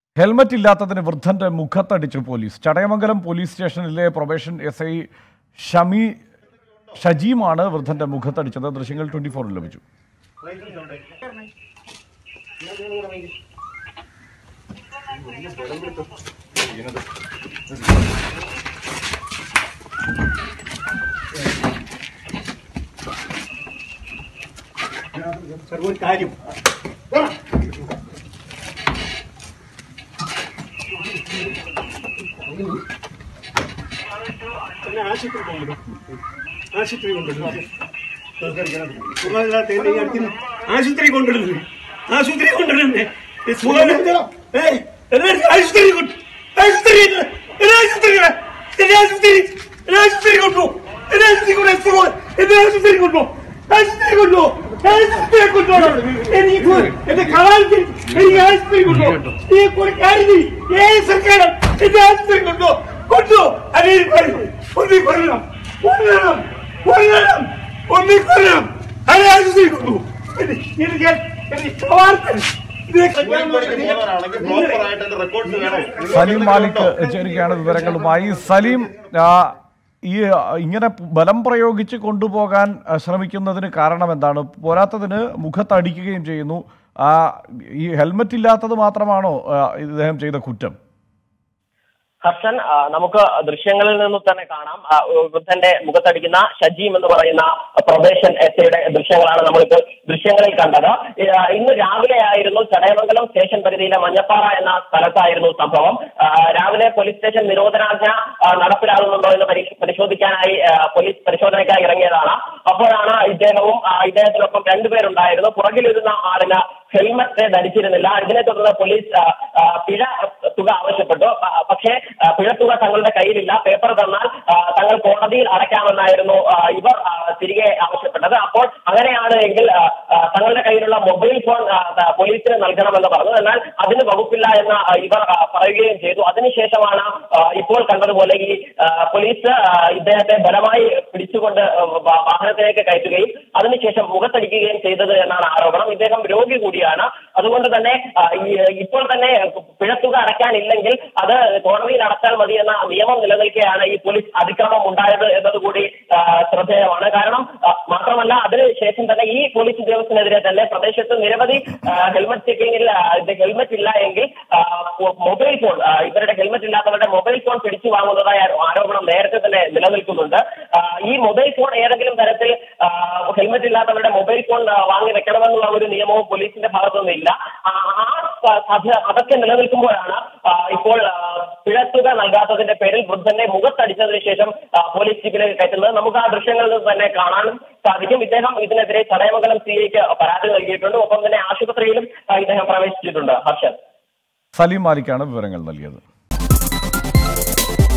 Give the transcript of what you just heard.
helmet ഇല്ലാത്തതിന് വൃദ്ധന്റെ മുഖത്തടിച്ചു പോലീസ് ചടയമംഗലം പോലീസ് സ്റ്റേഷനിലെ പ്രൊബേഷൻ എസ് ഐ ഷമി ഷജീമാണ് വൃദ്ധന്റെ മുഖത്തടിച്ചത് ദൃശ്യങ്ങൾ ട്വന്റി ഫോറിൽ ലഭിച്ചു സാർ ഒരു കാര്യം എന്നെ ആശുപത്രി കൊണ്ടുവിടും ആശുപത്രി കൊണ്ടുവിടും സുഖമില്ലാത്ത എന്നെ ഈ അടുത്ത് ആശുപത്രി കൊണ്ടുവിടുന്നു ആശുപത്രി കൊണ്ടുവിടുന്നേ ഈ സുഖമില്ലാത്ത ഏയ്, എന്നെ ആശുപത്രി കൊണ്ട് ആശുപത്രി എന്നെ ആശുപത്രി എന്നെ ആശുപത്രി എന്നെ ആശുപത്രി കൊണ്ടു എന്നെ ആശുപത്രി കൊണ്ട് സുഖം എന്നെ ആശുപത്രി കൊണ്ടു ആശുപത്രി കൊണ്ടു ആശുപത്രി കൊണ്ടുപോകണം എനിക്ക് എന്റെ കളാഞ്ചി എനിക്ക് ആശുപത്രി കൊണ്ടു ഈ ഒരു കാര്യം ഏത് സർക്കാർ എന്റെ ആശുപത്രി കൊണ്ടു കൊണ്ടു അതേ പറയൂ ഒന്നി കൊല്ലണം കൊല്ലണം കൊല്ലണം ഒന്നി കൊല്ലണം അതേ ആശുപത്രി കൊണ്ടു എനിക്ക് എനിക്ക് വാർത്ത സലീം മാലിക് ചേരുകയാണ് വിവരങ്ങളുമായി സലീം ആ, ഈ ആ, ഇങ്ങനെ ബലം പ്രയോഗിച്ച് കൊണ്ടുപോകാൻ ആ, ശ്രമിക്കുന്നതിന് കാരണം എന്താണ് പോരാത്തതിന് മുഖത്തടിക്കുകയും ചെയ്യുന്നു ആ, ഈ ഹെൽമറ്റ് ഇല്ലാത്തത് മാത്രമാണോ ആ, ഇദ്ദേഹം ചെയ്ത കുറ്റം ഹർഷൻ ആ, നമുക്ക് ദൃശ്യങ്ങളിൽ നിന്നും തന്നെ കാണാം ആ, വൃദ്ധന്റെ മുഖത്തടിക്കുന്ന ഷജീം എന്ന് പറയുന്ന പ്രൊബേഷൻ എസ്ഐയുടെ ദൃശ്യങ്ങളാണ് നമ്മളിപ്പോൾ ദൃശ്യങ്ങളിൽ കണ്ടത് ആ, ഇന്ന് രാവിലെ ആയിരുന്നു ചടയമംഗലം സ്റ്റേഷൻ പരിധിയിലെ മഞ്ഞപ്പാറ എന്ന സ്ഥലത്തായിരുന്നു സംഭവം ആ, രാവിലെ പോലീസ് സ്റ്റേഷൻ നിരോധനാജ്ഞ ആ, നടപ്പിലാകുന്നുണ്ടോ എന്ന് പരി- പരിശോധിക്കാനായി ആ, പോലീസ് പരിശോധനയ്ക്കായി ഇറങ്ങിയതാണ് അപ്പോഴാണ് ഇദ്ദേഹവും ആ, ഇദ്ദേഹത്തിനൊപ്പം രണ്ടുപേരുണ്ടായിരുന്നു പുറകിലിരുന്ന ആളിന് ഹെൽമറ്റ് ധരിച്ചിരുന്നില്ല ഇതിനെ തുടർന്ന് പോലീസ് ആ, ആ, പിഴ തുക ആവശ്യപ്പെട്ടു പ- പക്ഷേ ആ, പിഴത്തുക തങ്ങളുടെ കയ്യിലില്ല പേപ്പർ തന്നാൽ ആ, തങ്ങൾ കോടതിയിൽ അടയ്ക്കാമെന്നായിരുന്നു ആ, ഇവർ ആ, തിരികെ ആവശ്യപ്പെട്ടത് അപ്പോൾ അങ്ങനെയാണ് എങ്കിൽ ആ, ആ, തങ്ങളുടെ കയ്യിലുള്ള മൊബൈൽ ഫോൺ ആ, ത- പോലീസിന് നൽകണമെന്ന് പറഞ്ഞു എന്നാൽ അതിന് വകുപ്പില്ല എന്ന് ആ, ഇവർ ആ, പറയുകയും ചെയ്തു അതിനുശേഷമാണ് ആ, ഇപ്പോൾ കണ്ടതുപോലെ ഈ ആ, പോലീസ് ആ, ഇദ്ദേഹത്തെ ബലമായി പിടിച്ചുകൊണ്ട് ആ, വാ- വാഹനത്തിലേക്ക് കയറ്റുകയും അതിനുശേഷം മുഖത്തടിക്കുകയും ചെയ്തത് എന്നാണ് ആരോപണം ഇദ്ദേഹം രോഗി കൂടിയാണ് അതുകൊണ്ട് തന്നെ ആ, ഈ ഇപ്പോൾ തന്നെ പിഴത്തുക അടയ്ക്കാനില്ലെങ്കിൽ അത് കോടതിയിൽ അടച്ചാൽ മതി എന്ന നിയമം നിലനിൽക്കെയാണ് ഈ പോലീസ് അതിക്രമം ഉണ്ടായത് എന്നതുകൂടി ആ, ശ്രദ്ധേയമാണ് കാരണം ആ, മാത്രമല്ല അതിനുശേഷം തന്നെ ഈ പോലീസ് ഉദ്യോഗസ്ഥനെതിരെ തന്നെ പ്രദേശത്ത് നിരവധി ആ, ഹെൽമറ്റ് ചെക്കിങ്ങിൽ ആ, ഇത് ഹെൽമറ്റ് ഇല്ല എങ്കിൽ ആ, മൊ- മൊബൈൽ ഫോൺ ആ, ഇവരുടെ ഹെൽമറ്റ് ഇല്ലാത്തവരുടെ മൊബൈൽ ഫോൺ പിടിച്ചു വാങ്ങുന്നതായ ആരോപണം നേരത്തെ തന്നെ നിലനിൽക്കുന്നുണ്ട് ആ, ഈ മൊബൈൽ ഫോൺ ഏതെങ്കിലും തരത്തിൽ ആ, ഹെൽമറ്റ് ഇല്ലാത്തവരുടെ മൊബൈൽ ഫോൺ ആ, വാങ്ങി വെക്കണമെന്നുള്ള ഒരു നിയമവും പോലീസിന്റെ ഭാഗത്തൊന്നും ഇല്ല ആ ആ സാധ്യത അതൊക്കെ നിലനിൽക്കുമ്പോഴാണ് ആ, ഇപ്പോൾ ആ, പിഴത്തുക നൽകാത്തതിന്റെ പേരിൽ വൃദ്ധന്റെ മുഖത്തടിച്ചതിന് ശേഷം ആ, പോലീസ് ജീപ്പിലേക്ക് കയറ്റുന്നത് നമുക്ക് ആ ദൃശ്യങ്ങളിൽ നിന്ന് തന്നെ കാണാനും സാധിക്കും ഇദ്ദേഹം ഇതിനെതിരെ ചടയമംഗലം സി ഐക്ക് പരാതി നൽകിയിട്ടുണ്ട് ഒപ്പം തന്നെ ആശുപത്രിയിലും ആ, ഇദ്ദേഹം പ്രവേശിച്ചിട്ടുണ്ട് ഹർഷൻ സലീം മാലിക്കാണ് വിവരങ്ങൾ നൽകിയത്